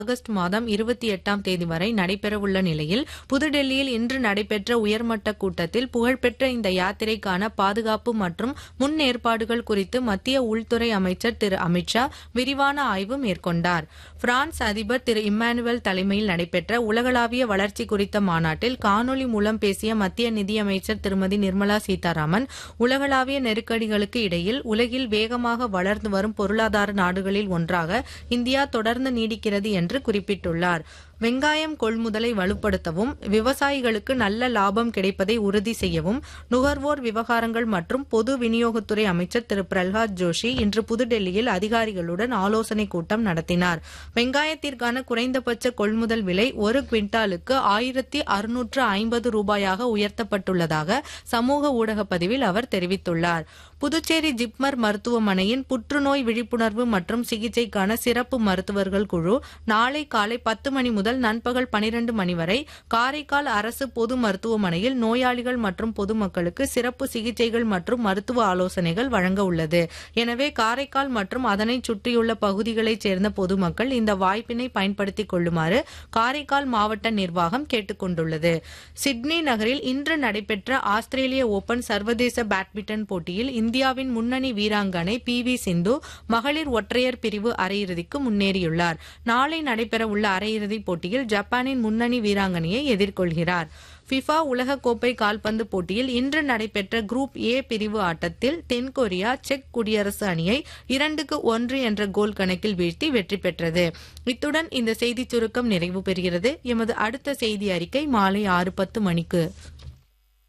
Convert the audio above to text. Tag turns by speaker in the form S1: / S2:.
S1: August மாதம் இருபத்தி எட்டாம் தேதி வரை நடைபெறவுள்ள நிலையில் புதுடெல்லியில் இன்று நடைபெற்ற உயர்மட்ட கூட்டத்தில் புகழ்பெற்ற இந்த யாத்திரைக்கான பாதுகாப்பு மற்றும் முன்னேற்பாடுகள் குறித்து மத்திய உள்துறை அமைச்சர் திரு அமித்ஷா விரிவான ஆய்வு மேற்கொண்டார் பிரான்ஸ் அதிபர் திரு இம்மானுவேல் தலைமையில் நடைபெற்ற உலகளாவிய வளர்ச்சி குறித்த மாநாட்டில் காணொலி மூலம் பேசிய மத்திய நிதியமைச்சர் திருமதி நிர்மலா சீதாராமன் உலகளாவிய நெருக்கடிகளுக்கு இடையில் உலகில் வேகமாக வளர்ந்து வரும் பொருளாதார நாடுகளில் ஒன்றாக இந்தியா தொடர்ந்து நீடிக்கிறது என்று குறிப்பிட்டுள்ளார் வெங்காயம் கொள்முதலை வலுப்படுத்தவும் விவசாயிகளுக்கு நல்ல லாபம் கிடைப்பதை உறுதி செய்யவும் நுகர்வோர் விவகாரங்கள் மற்றும் பொது விநியோகத்துறை அமைச்சர் திரு பிரல்ஹாத் ஜோஷி இன்று புதுடெல்லியில் அதிகாரிகளுடன் ஆலோசனைக் கூட்டம் நடத்தினார் வெங்காயத்திற்கான குறைந்தபட்ச கொள்முதல் விலை ஒரு குவிண்டாலுக்கு ஆயிரத்தி அறுநூற்று ஐம்பது ரூபாயாக உயர்த்தப்பட்டுள்ளதாக சமூக ஊடக பதிவில் அவர் தெரிவித்துள்ளார் புதுச்சேரி ஜிப்மர் மருத்துவமனையின் புற்றுநோய் விழிப்புணர்வு மற்றும் சிகிச்சைக்கான சிறப்பு மருத்துவர்கள் குழு நாளை காலை பத்து மணி முதல் நண்பகல் பனிரெண்டு மணி வரை காரைக்கால் அரசு பொது மருத்துவமனையில் நோயாளிகள் மற்றும் பொதுமக்களுக்கு சிறப்பு சிகிச்சைகள் மற்றும் மருத்துவ ஆலோசனைகள் வழங்க உள்ளது எனவே காரைக்கால் மற்றும் அதனை சுற்றியுள்ள பகுதிகளைச் சேர்ந்த பொதுமக்கள் இந்த வாய்ப்பினை பயன்படுத்திக் கொள்ளுமாறு காரைக்கால் மாவட்ட நிர்வாகம் கேட்டுக் கொண்டுள்ளது சிட்னி நகரில் இன்று நடைபெற்ற ஆஸ்திரேலிய ஓபன் சர்வதேச பேட்மிண்டன் போட்டியில் இந்தியாவின் முன்னணி வீராங்கனை பி வி சிந்து மகளிர் ஒற்றையர் பிரிவு அரையிறுதிக்கு முன்னேறியுள்ளார் நாளை நடைபெறவுள்ள அரையிறுதிப் போட்டியில் ஜப்பானின் முன்னணி வீராங்கனையை எதிர்கொள்கிறார் ஃபிஃபா உலகக்கோப்பை கால்பந்து போட்டியில் இன்று நடைபெற்ற குரூப் ஏ பிரிவு ஆட்டத்தில் தென்கொரியா செக் குடியரசு அணியை இரண்டுக்கு ஒன்று என்ற கோல் கணக்கில் வீழ்த்தி வெற்றி பெற்றது இத்துடன் இந்த செய்திச் சுருக்கம் நிறைவு பெறுகிறது எமது அடுத்த செய்தி அறிக்கை மாலை ஆறு பத்து மணிக்கு